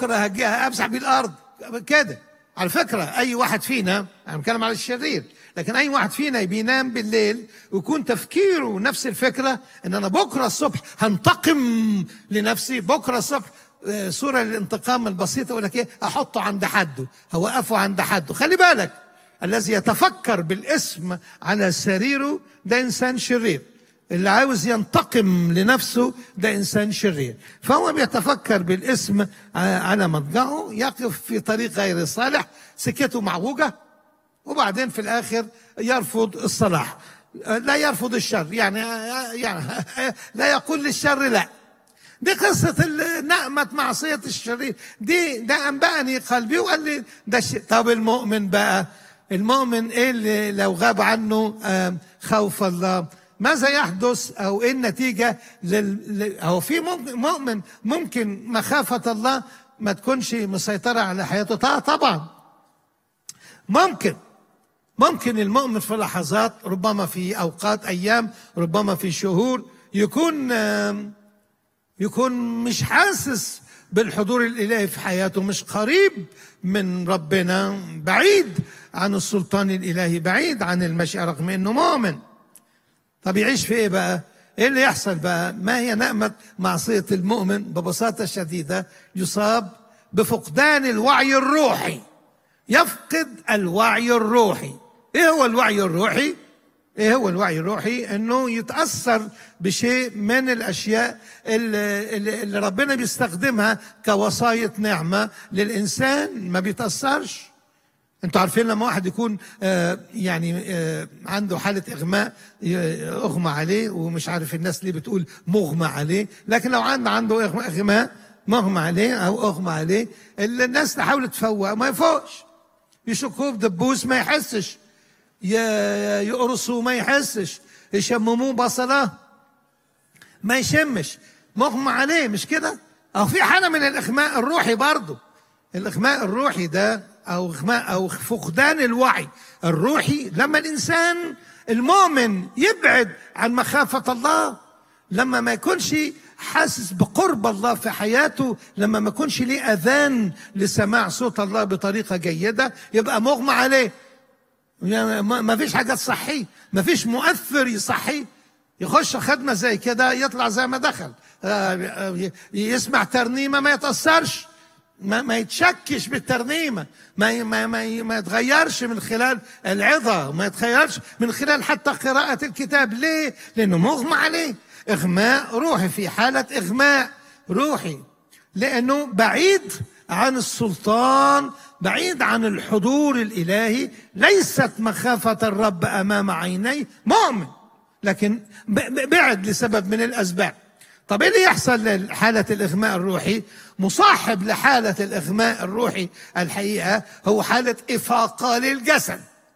بكره هجيها امسح بيه الارض كده على فكره اي واحد فينا انا بتكلم على الشرير لكن اي واحد فينا بينام بالليل ويكون تفكيره نفس الفكره ان انا بكره الصبح هنتقم لنفسي بكره الصبح آه، صوره للانتقام البسيطه يقول لك ايه احطه عند حده هوقفه عند حده خلي بالك الذي يتفكر بالاسم على سريره ده انسان شرير اللي عاوز ينتقم لنفسه ده انسان شرير فهو بيتفكر بالاسم على مضجعه يقف في طريق غير صالح سكته معوجه وبعدين في الاخر يرفض الصلاح لا يرفض الشر يعني يعني لا يقول للشر لا دي قصة ال- نعمة معصية الشرير دي ده أنبأني قلبي وقال لي ده شيء طب المؤمن بقى المؤمن إيه اللي لو غاب عنه آم، خوف الله ماذا يحدث أو إيه النتيجة لل... ل- أو في ممكن مؤمن ممكن مخافة الله ما تكونش مسيطرة على حياته طبعا طبعا ممكن ممكن المؤمن في لحظات ربما في اوقات ايام ربما في شهور يكون آم، يكون مش حاسس بالحضور الالهي في حياته مش قريب من ربنا بعيد عن السلطان الالهي بعيد عن المشيئه رغم انه مؤمن طب يعيش في ايه بقى؟ ايه اللي يحصل بقى؟ ما هي نعمة معصية المؤمن ببساطة شديدة يصاب بفقدان الوعي الروحي يفقد الوعي الروحي ايه هو الوعي الروحي؟ ايه هو الوعي الروحي؟ انه يتأثر بشيء من الاشياء اللي, اللي اللي ربنا بيستخدمها كوصاية نعمة للانسان ما بيتأثرش انتوا عارفين لما واحد يكون آه، يعني آه، عنده حالة إغماء ي- أغمى عليه ومش عارف الناس ليه بتقول مغمى عليه لكن لو عنده عنده إغماء- إغماء مغمى عليه أو أغمى عليه ال- الناس تحاول تفوق ما يفوقش يشكوه بدبوس ما يحسش ي- يقرصوا ما يحسش يشمموه بصلة ما يشمش مغمى عليه مش كده او في حاله من الاغماء الروحي برضه الاغماء الروحي ده او اغماء او فقدان الوعي الروحي لما الانسان المؤمن يبعد عن مخافه الله لما ما يكونش حاسس بقرب الله في حياته لما ما يكونش ليه اذان لسماع صوت الله بطريقه جيده يبقى مغمى عليه يعني ما ما فيش حاجه تصحيه ما فيش مؤثر يصحيه يخش خدمه زي كده يطلع زي ما دخل آه، آه، يسمع ترنيمه ما يتاثرش ما, ما يتشكش بالترنيمه ما ما ما, ما يتغيرش من خلال العظه ما يتغيرش من خلال حتى قراءه الكتاب ليه لانه مغمى عليه اغماء روحي في حاله اغماء روحي لانه بعيد عن السلطان بعيد عن الحضور الالهي ليست مخافه الرب امام عينيه مؤمن لكن ب- ب- بعد لسبب من الاسباب طب ايه اللي يحصل لحاله الاغماء الروحي مصاحب لحاله الاغماء الروحي الحقيقه هو حاله افاقه للجسد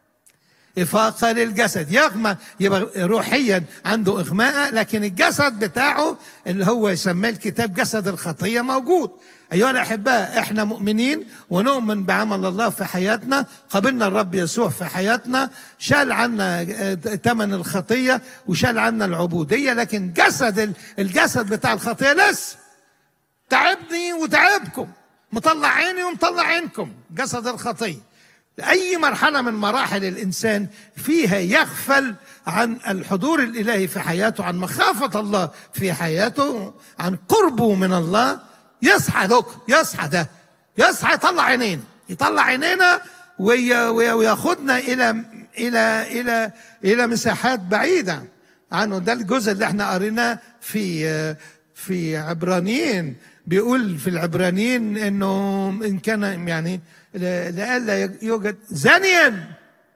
إفاقة للجسد يغمى يبقى روحيا عنده إغماء لكن الجسد بتاعه اللي هو يسميه الكتاب جسد الخطية موجود أيها الأحباء إحنا مؤمنين ونؤمن بعمل الله في حياتنا قبلنا الرب يسوع في حياتنا شال عنا آه، ثمن الخطية وشال عنا العبودية لكن جسد ال- الجسد بتاع الخطية لسه تعبني وتعبكم مطلع عيني ومطلع عينكم جسد الخطيه اي مرحله من مراحل الانسان فيها يغفل عن الحضور الالهي في حياته عن مخافه الله في حياته عن قربه من الله يصحى دوك يصحى ده يصحى يطلع عينينا يطلع عينينا وي- وي- وياخدنا الى الى الى الى مساحات بعيده عنه ده الجزء اللي احنا قريناه في في عبرانيين بيقول في العبرانيين انه ان كان يعني لئلا يوجد زانيا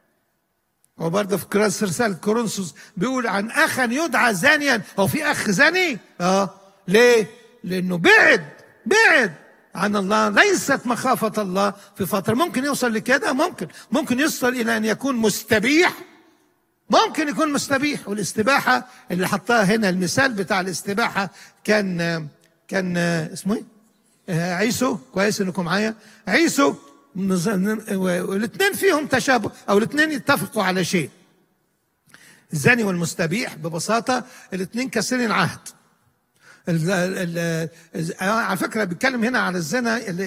وبرضه في كراس رسالة كورنثوس بيقول عن أخا يدعى زانيا هو في أخ زاني؟ اه ليه؟ لأنه بعد بعد عن الله ليست مخافة الله في فترة ممكن يوصل لكده ممكن ممكن يوصل إلى أن يكون مستبيح ممكن يكون مستبيح والاستباحة اللي حطها هنا المثال بتاع الاستباحة كان كان اسمه ايه؟ آه، عيسو كويس انكم معايا عيسو والاثنين فيهم تشابه او الاثنين يتفقوا على شيء الزاني والمستبيح ببساطة الاثنين كسرين عهد ال- ال- ال- على فكرة بيتكلم هنا على الزنا اللي